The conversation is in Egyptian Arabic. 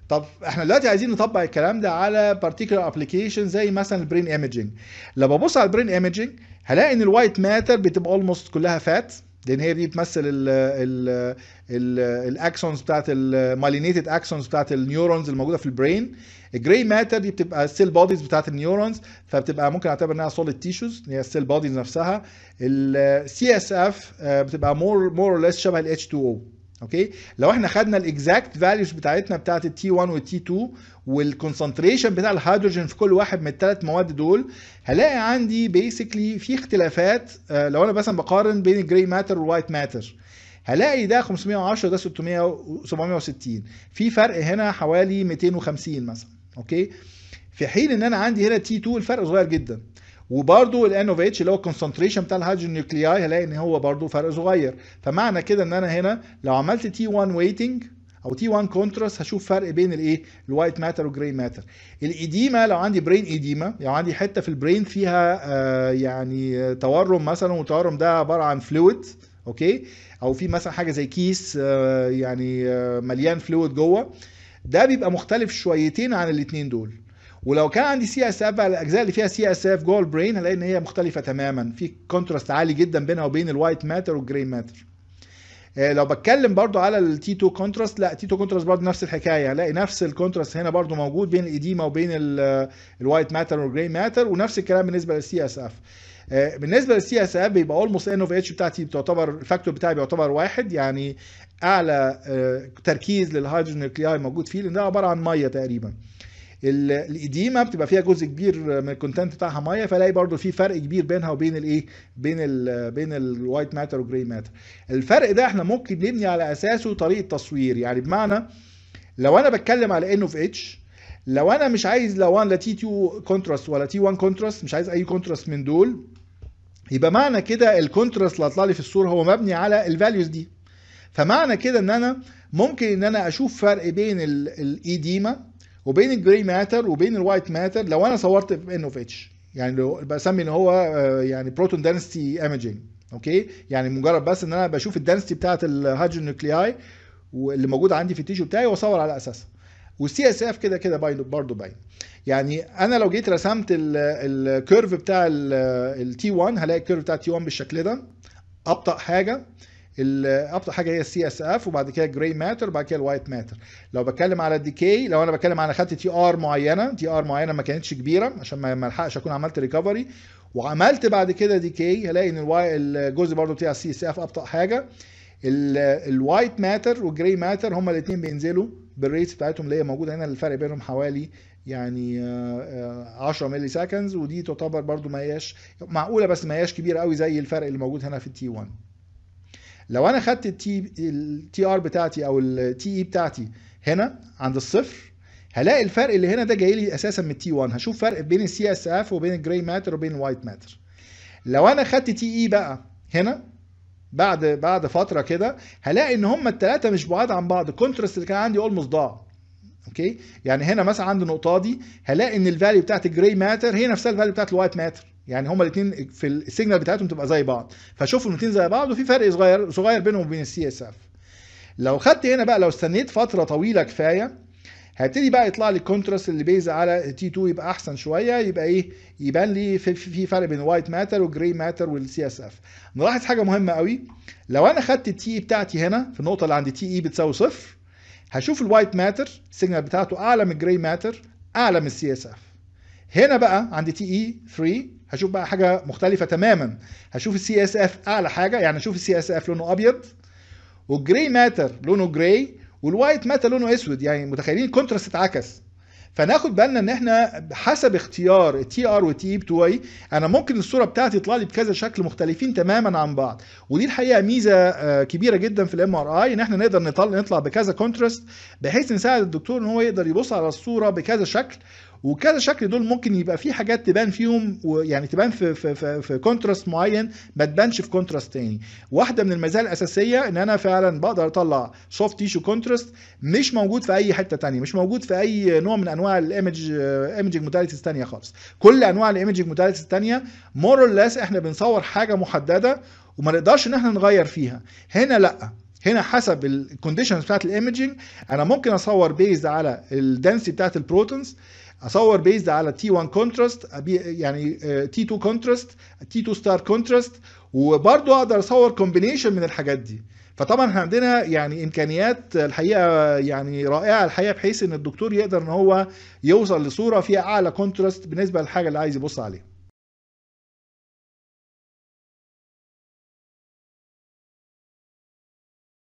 طب احنا دلوقتي عايزين نطبق الكلام ده على particular application زي مثلا البرين ايمجنج لما ببص على البرين ايمجنج هلاقي ان الوايت ماتر بتبقى اولموست كلها فات لان هي دي بتمثل ال ال ال الاكسونز بتاعت المالينيتد اكسونز بتاعت النيورونز الموجوده في البرين الجراي ماتر دي بتبقى السيل بوديز بتاعت النيورونز فبتبقى ممكن اعتبر انها سوليد تيشوز هي السيل بوديز نفسها السي اس اف بتبقى مور مور اور ليس شبه الاتش 2 او اوكي لو احنا خدنا الاكزاكت فاليوز بتاعتنا بتاعت التي 1 والتي 2 والكونسنتريشن بتاع الهيدروجين في كل واحد من الثلاث مواد دول هلاقي عندي بيسكلي في اختلافات آه، لو انا مثلا بقارن بين الجراي ماتر والوايت ماتر هلاقي ده 510 ده 600 760 في فرق هنا حوالي 250 مثلا اوكي في حين ان انا عندي هنا تي 2 الفرق صغير جدا وبرده الان اوف اتش اللي هو الكونسنتريشن بتاع الهيدروجين نيوكلياي هلاقي ان هو برده فرق صغير فمعنى كده ان انا هنا لو عملت تي 1 ويتنج او تي 1 كونتراست هشوف فرق بين الايه الوايت ماتر والجراي ماتر الايديما لو عندي برين ايديما لو عندي حته في البرين فيها آه يعني تورم مثلا والتورم ده عباره عن فلويد اوكي او في مثلا حاجه زي كيس آه يعني آه مليان فلويد جوه ده بيبقى مختلف شويتين عن الاثنين دول ولو كان عندي سي اس اف على الاجزاء اللي فيها سي اس اف جوه البرين هلاقي ان هي مختلفه تماما في كونتراست عالي جدا بينها وبين الوايت ماتر والجراي ماتر لو بتكلم برضو على التي 2 كونتراست لا تي 2 كونتراست برضو نفس الحكايه هلاقي نفس الكونتراست هنا برضو موجود بين الايديما وبين الوايت ماتر والجراي ماتر ونفس الكلام بالنسبه للسي اس اف بالنسبه للسي اس اف بيبقى اولموست ان اوف اتش بتاعتي بتعتبر الفاكتور بتاعي بيعتبر واحد يعني اعلى تركيز للهيدروجين نيوكلياي موجود فيه لان ده عباره عن ميه تقريبا الاديمه بتبقى فيها جزء كبير من الكونتنت بتاعها ميه فلاقي برضو في فرق كبير بينها وبين الايه بين ال بين الوايت ماتر والجراي ماتر الفرق ده احنا ممكن نبني على اساسه طريقه تصوير يعني بمعنى لو انا بتكلم على ان اوف اتش لو انا مش عايز لا 1 لا تي 2 كونتراست ولا تي 1 كونتراست مش عايز اي كونتراست من دول يبقى معنى كده الكونتراست اللي هطلع لي في الصوره هو مبني على الفاليوز دي فمعنى كده ان انا ممكن ان انا اشوف فرق بين الايديما وبين الجراي ماتر وبين الوايت ماتر لو انا صورت في ان اوف اتش يعني لو بسمي ان هو يعني بروتون دنسيتي ايمجينج اوكي يعني مجرد بس ان انا بشوف الدنسيتي بتاعه الهيدروجين نيوكلياي واللي موجوده عندي في التيشو بتاعي واصور على اساسها والسي اس اف كده كده باين برضه باين يعني انا لو جيت رسمت الكيرف بتاع التي 1 هلاقي الكيرف بتاع التي 1 بالشكل ده ابطا حاجه ابطا حاجه هي السي اس اف وبعد كده جراي ماتر وبعد كده الوايت ماتر لو بتكلم على الديكي لو انا بتكلم على خدت تي ار معينه تي ار معينه ما كانتش كبيره عشان ما الحقش اكون عملت ريكفري وعملت بعد كده ديكي هلاقي ان الواي الجزء برضو بتاع السي اس اف ابطا حاجه الوايت ماتر والجراي ماتر هما الاثنين بينزلوا بالريتس بتاعتهم اللي هي موجوده هنا الفرق بينهم حوالي يعني 10 ملي سكندز ودي تعتبر برضو ما هياش معقوله بس ما هياش كبيره قوي زي الفرق اللي موجود هنا في التي 1 لو انا خدت التي التي ار بتاعتي او التي اي بتاعتي هنا عند الصفر هلاقي الفرق اللي هنا ده جاي لي اساسا من التي 1 هشوف فرق بين السي اس اف وبين الجراي ماتر وبين الوايت ماتر لو انا خدت تي اي بقى هنا بعد بعد فتره كده هلاقي ان هم الثلاثه مش بعاد عن بعض الكونتراست اللي كان عندي اولموست ضاع اوكي يعني هنا مثلا عند النقطه دي هلاقي ان الفاليو بتاعت الجراي ماتر هي نفسها الفاليو بتاعت الوايت ماتر يعني هما الاثنين في السيجنال بتاعتهم تبقى زي بعض فشوفوا الاثنين زي بعض وفي فرق صغير صغير بينهم وبين السي اس اف لو خدت هنا بقى لو استنيت فتره طويله كفايه هيبتدي بقى يطلع لي الكونتراست اللي بيز على تي 2 يبقى احسن شويه يبقى ايه يبان لي في, في فرق بين الوايت ماتر والجراي ماتر والسي اس اف نلاحظ حاجه مهمه قوي لو انا خدت التي اي بتاعتي هنا في النقطه اللي عند تي اي بتساوي صفر هشوف الوايت ماتر السيجنال بتاعته اعلى من الجراي ماتر اعلى من السي اس اف هنا بقى عند تي اي 3 هشوف بقى حاجه مختلفه تماما هشوف السي اس اف اعلى حاجه يعني اشوف السي اس اف لونه ابيض والجراي ماتر لونه جراي والوايت ماتر لونه اسود يعني متخيلين الكونتراست اتعكس فناخد بالنا ان احنا حسب اختيار التي ار والتي اي بتوعي انا ممكن الصوره بتاعتي تطلع لي بكذا شكل مختلفين تماما عن بعض ودي الحقيقه ميزه كبيره جدا في الام ار اي ان احنا نقدر نطلع نطلع بكذا كونتراست بحيث نساعد الدكتور ان هو يقدر يبص على الصوره بكذا شكل وكذا شكل دول ممكن يبقى في حاجات تبان فيهم يعني تبان في في في, في كونتراست معين ما تبانش في كونتراست تاني واحده من المزايا الاساسيه ان انا فعلا بقدر اطلع سوفت تيشو كونتراست مش موجود في اي حته تانية مش موجود في اي نوع من انواع الايمج ايمجنج موداليتيز تانية خالص كل انواع الايمجنج موداليتيز التانية مور اور ليس احنا بنصور حاجه محدده وما نقدرش ان احنا نغير فيها هنا لا هنا حسب الكونديشنز بتاعت الايمجنج انا ممكن اصور بيزد على الدنسي بتاعت البروتونز اصور بيزد على تي 1 كونتراست يعني تي 2 كونتراست تي 2 ستار كونتراست وبرضه اقدر اصور كومبينيشن من الحاجات دي فطبعا احنا عندنا يعني امكانيات الحقيقه يعني رائعه الحقيقه بحيث ان الدكتور يقدر ان هو يوصل لصوره فيها اعلى كونتراست بالنسبه للحاجه اللي عايز يبص عليها